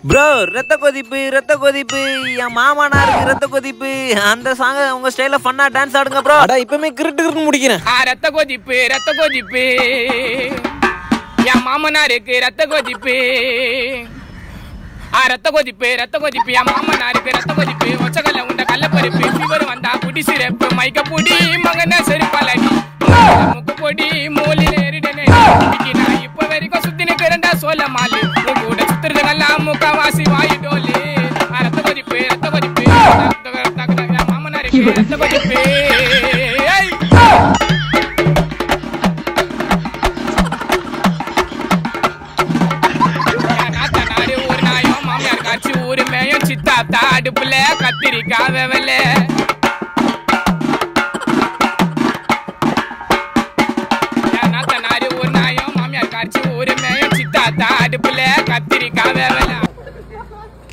bro ரத்த கொதிப்பு ரத்த கொதிப்பு என் மாமனாருக்கு ரத்த கொதிப்பு அந்த சாங்க உங்க ஸ்டைல ஃபன்னா டான்ஸ் ஆடுங்க ப்ரோ அடா இப்பவுமே கிரிட்டு கிரிட்டு முடிக்கிறேன் ஆ ரத்த கொதிப்பு ரத்த கொதிப்பு என் மாமனாருக்கு ரத்த கொதிப்பு ஆ ரத்த கொதிப்பு ரத்த கொதிப்பு என் மாமனாருக்கு ரத்த கொதிப்பு ஒச்சகல்ல உண்ட கள்ளப்பருப்பு ஃபீவர் வந்தா குடி சிறப்பு மைக்க பொடி மகன செருப்பலடி முக்கு பொடி மூலில எரிடனே நான் இப்ப வரைக்கும் சுத்தி நிக்கிறேன்டா சோல மாலு உன் கூட சுத்துறதுங்கெல்லாம் முக்கவாசி வாயு டோலு ஆ ரத்த கொதிப்பு ரத்த கொதிப்பு ரத்த- ரத்த- ரத்த- என் மாமனாருக்கு ரத்த கொதிப்பு ஏய் நாத்தனாரு ஒரு நாயும் மாமியார் காட்சி ஊரு மேயும் சித்தாத்தா அடுப்புல கத்திரிக்காய் வெவல நாத்தனாரு ஒரு நாயும் மாமியார் காட்சி ஊரு மேயும் சித்தாத்தா அடுப்புல கத்திரிக்காய் வெவல